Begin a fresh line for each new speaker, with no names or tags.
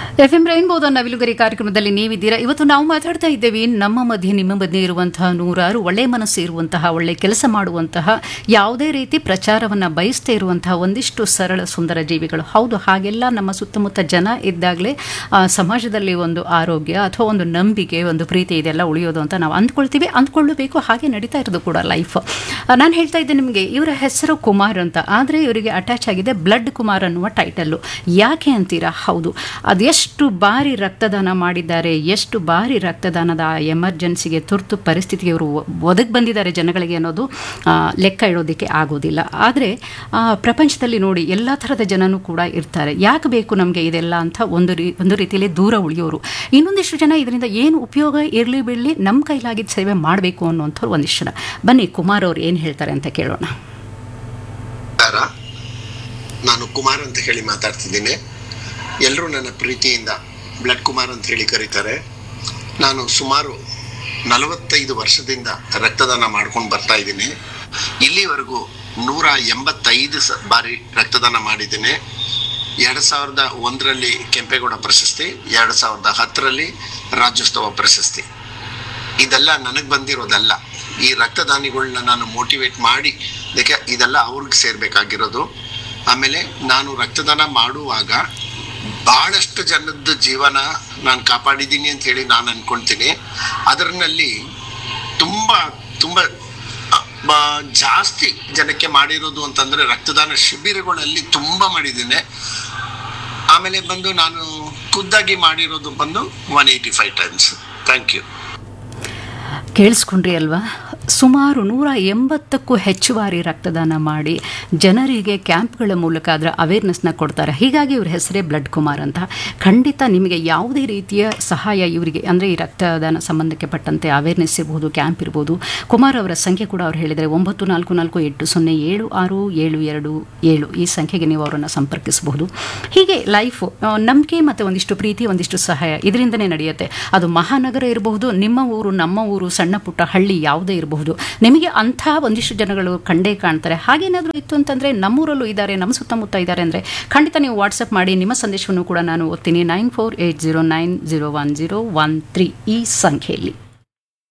F M ರೈನ್ಬೋದ ನವಿಲುಗರಿ ಕಾರ್ಯಕ್ರಮದಲ್ಲಿ ನೀವಿದ್ದೀರಾ ಇವತ್ತು ನಾವು ಮಾತಾಡ್ತಾ ಇದ್ದೇವೆ ನಮ್ಮ ಮಧ್ಯೆ ನಿಮ್ಮ ಮಧ್ಯೆ ಇರುವಂತಹ ನೂರಾರು ಒಳ್ಳೆ ಮನಸ್ಸು ಇರುವಂತಹ ಒಳ್ಳೆ ಕೆಲಸ ಮಾಡುವಂತಹ ಯಾವುದೇ ರೀತಿ ಪ್ರಚಾರವನ್ನು ಬಯಸದೇ ಇರುವಂತಹ ಒಂದಿಷ್ಟು ಸರಳ ಸುಂದರ ಜೀವಿಗಳು ಹೌದು ಹಾಗೆಲ್ಲ ನಮ್ಮ ಸುತ್ತಮುತ್ತ ಜನ ಇದ್ದಾಗಲೇ ಆ, ಸಮಾಜದಲ್ಲಿ ಒಂದು ಆರೋಗ್ಯ ಅಥವಾ ಒಂದು ನಂಬಿಕೆ ಒಂದು ಪ್ರೀತಿ ಇದೆಲ್ಲ ಉಳಿಯೋದು ಅಂತ ನಾವು ಅಂದ್ಕೊಳ್ತೀವಿ ಅಂದ್ಕೊಳ್ಳಬೇಕು ಹಾಗೆ ನಡೀತಾ ಇರೋದು ಕೂಡ ಲೈಫ್ ನಾನು ಹೇಳ್ತಾ ಇದ್ದೆ ನಿಮಗೆ ಇವರ ಹೆಸರು ಕುಮಾರ್ ಅಂತ ಆದರೆ ಇವರಿಗೆ ಅಟ್ಯಾಚ್ ಆಗಿದೆ ಬ್ಲಡ್ ಕುಮಾರ್ ಅನ್ನುವ ಟೈಟಲ್ಲು ಯಾಕೆ ಅಂತೀರಾ ಹೌದು ಅದೆಷ್ಟು ಬಾರಿ ರಕ್ತದಾನ ಮಾಡಿದ್ದಾರೆ ಎಷ್ಟು ಬಾರಿ ರಕ್ತದಾನದ ಎಮರ್ಜೆನ್ಸಿಗೆ ತುರ್ತು ಪರಿಸ್ಥಿತಿಗೆ ಇವರು ಒದಗಿ ಬಂದಿದ್ದಾರೆ ಜನಗಳಿಗೆ ಅನ್ನೋದು ಆ, ಲೆಕ್ಕ ಇಡೋದಕ್ಕೆ ಆಗೋದಿಲ್ಲ ಆದರೆ ಪ್ರಪಂಚದಲ್ಲಿ ನೋಡಿ ಎಲ್ಲ ಥರದ ಜನನೂ ಕೂಡ ಇರ್ತಾರೆ ಯಾಕೆ ಬೇಕು ನಮಗೆ ಇದೆಲ್ಲ ಅಂತ ಒಂದು ರೀ ಒಂದು ರೀತಿಯಲ್ಲಿ ದೂರ ಉಳಿಯೋರು ಇನ್ನೊಂದಿಷ್ಟು ಜನ ಇದರಿಂದ ಏನು ಉಪಯೋಗ ಇರಲಿ ಬಿಡಲಿ ನಮ್ಮ ಕೈಲಾಗಿದ್ದ ಸೇವೆ ಮಾಡಬೇಕು ಅನ್ನುವಂಥವ್ರು ಒಂದಿಷ್ಟು ಜನ ಬನ್ನಿ ಕುಮಾರ್ ಅವ್ರು ಏನು ಹೇಳ್ತಾರೆ ಅಂತ ಕೇಳೋಣ
ನಮಸ್ಕಾರ ನಾನು ಕುಮಾರ್ ಅಂತ ಹೇಳಿ ಮಾತಾಡ್ತಿದ್ದೀನಿ ಎಲ್ಲರೂ ನನ್ನ ಪ್ರೀತಿಯಿಂದ ಬ್ಲಡ್ ಕುಮಾರ್ ಅಂತ ಹೇಳಿ ಕರೀತಾರೆ ನಾನು ಸುಮಾರು ನಲವತ್ತೈದು ವರ್ಷದಿಂದ ರಕ್ತದಾನ ಮಾಡ್ಕೊಂಡು ಬರ್ತಾ ಇದ್ದೀನಿ ಇಲ್ಲಿವರೆಗೂ ನೂರ ಎಂಬತ್ತೈದು ಸ ಬಾರಿ ರಕ್ತದಾನ ಮಾಡಿದ್ದೀನಿ ಎರಡು ಸಾವಿರದ ಒಂದರಲ್ಲಿ ಕೆಂಪೇಗೌಡ ಪ್ರಶಸ್ತಿ ಎರಡು ಸಾವಿರದ ಹತ್ತರಲ್ಲಿ ರಾಜ್ಯೋತ್ಸವ ಪ್ರಶಸ್ತಿ ಇದೆಲ್ಲ ನನಗೆ ಬಂದಿರೋದಲ್ಲ ಈ ರಕ್ತದಾನಿಗಳನ್ನ ನಾನು ಮೋಟಿವೇಟ್ ಮಾಡಿ ಅದಕ್ಕೆ ಇದೆಲ್ಲ ಅವ್ರಿಗೆ ಸೇರ್ಬೇಕಾಗಿರೋದು ಆಮೇಲೆ ನಾನು ರಕ್ತದಾನ ಮಾಡುವಾಗ ಬಹಳಷ್ಟು ಜನದ ಜೀವನ ನಾನು ಕಾಪಾಡಿದ್ದೀನಿ ಅಂತ ಹೇಳಿ ನಾನು ಅನ್ಕೊಂತೀನಿ ಅದರಲ್ಲಿ ತುಂಬಾ ತುಂಬಾ ಅ, ಬ- ಜಾಸ್ತಿ ಜನಕ್ಕೆ ಮಾಡಿರೋದು ಅಂತಂದ್ರೆ ರಕ್ತದಾನ ಶಿಬಿರಗಳಲ್ಲಿ ತುಂಬಾ ಮಾಡಿದ್ದೀನಿ ಆಮೇಲೆ ಬಂದು ನಾನು ಖುದ್ದಾಗಿ ಮಾಡಿರೋದು ಬಂದು one eighty five times thank you
ಕೇಳಿಸ್ಕೊಂಡ್ರಿ ಅಲ್ವಾ ಸುಮಾರು ನೂರ ಎಂಬತ್ತಕ್ಕೂ ಹೆಚ್ಚು ಬಾರಿ ರಕ್ತದಾನ ಮಾಡಿ ಜನರಿಗೆ ಕ್ಯಾಂಪ್ಗಳ ಮೂಲಕ ಅದರ ಅವೇರ್ನೆಸ್ನ ಕೊಡ್ತಾರೆ ಹೀಗಾಗಿ ಇವ್ರ ಹೆಸರೇ ಬ್ಲಡ್ ಕುಮಾರ್ ಅಂತ ಖಂಡಿತ ನಿಮಗೆ ಯಾವುದೇ ರೀತಿಯ ಸಹಾಯ ಇವರಿಗೆ ಅಂದರೆ ಈ ರಕ್ತದಾನ ಸಂಬಂಧಕ್ಕೆ ಪಟ್ಟಂತೆ ಅವೇರ್ನೆಸ್ ಇರ್ಬೋದು ಕ್ಯಾಂಪ್ ಇರ್ಬೋದು ಕುಮಾರ್ ಅವರ ಸಂಖ್ಯೆ ಕೂಡ ಅವ್ರು ಹೇಳಿದರೆ ಒಂಬತ್ತು ನಾಲ್ಕು ನಾಲ್ಕು ಎಂಟು ಸೊನ್ನೆ ಏಳು ಆರು ಏಳು ಎರಡು ಏಳು ಈ ಸಂಖ್ಯೆಗೆ ನೀವು ಅವರನ್ನು ಸಂಪರ್ಕಿಸಬಹುದು ಹೀಗೆ ಲೈಫು ನಂಬಿಕೆ ಮತ್ತು ಒಂದಿಷ್ಟು ಪ್ರೀತಿ ಒಂದಿಷ್ಟು ಸಹಾಯ ಇದರಿಂದನೇ ನಡೆಯುತ್ತೆ ಅದು ಮಹಾನಗರ ಇರಬಹುದು ನಿಮ್ಮ ಊರು ನಮ್ಮ ಊರು ಸಣ್ಣ ಪುಟ್ಟ ಹಳ್ಳಿ ಯಾವುದೇ ಇರಬಹುದು ನಿಮಗೆ ಅಂಥ ಒಂದಿಷ್ಟು ಜನಗಳು ಕಂಡೇ ಕಾಣ್ತಾರೆ ಹಾಗೇನಾದರೂ ಇತ್ತು ಅಂತಂದರೆ ನಮ್ಮೂರಲ್ಲೂ ಇದ್ದಾರೆ ನಮ್ಮ ಸುತ್ತಮುತ್ತ ಇದ್ದಾರೆ ಅಂದರೆ ಖಂಡಿತ ನೀವು ವಾಟ್ಸಪ್ ಮಾಡಿ ನಿಮ್ಮ ಸಂದೇಶವನ್ನು ಕೂಡ ನಾನು ಓದ್ತೀನಿ nine four eight zero nine zero one zero one three ಈ ಸಂಖ್ಯೆಯಲ್ಲಿ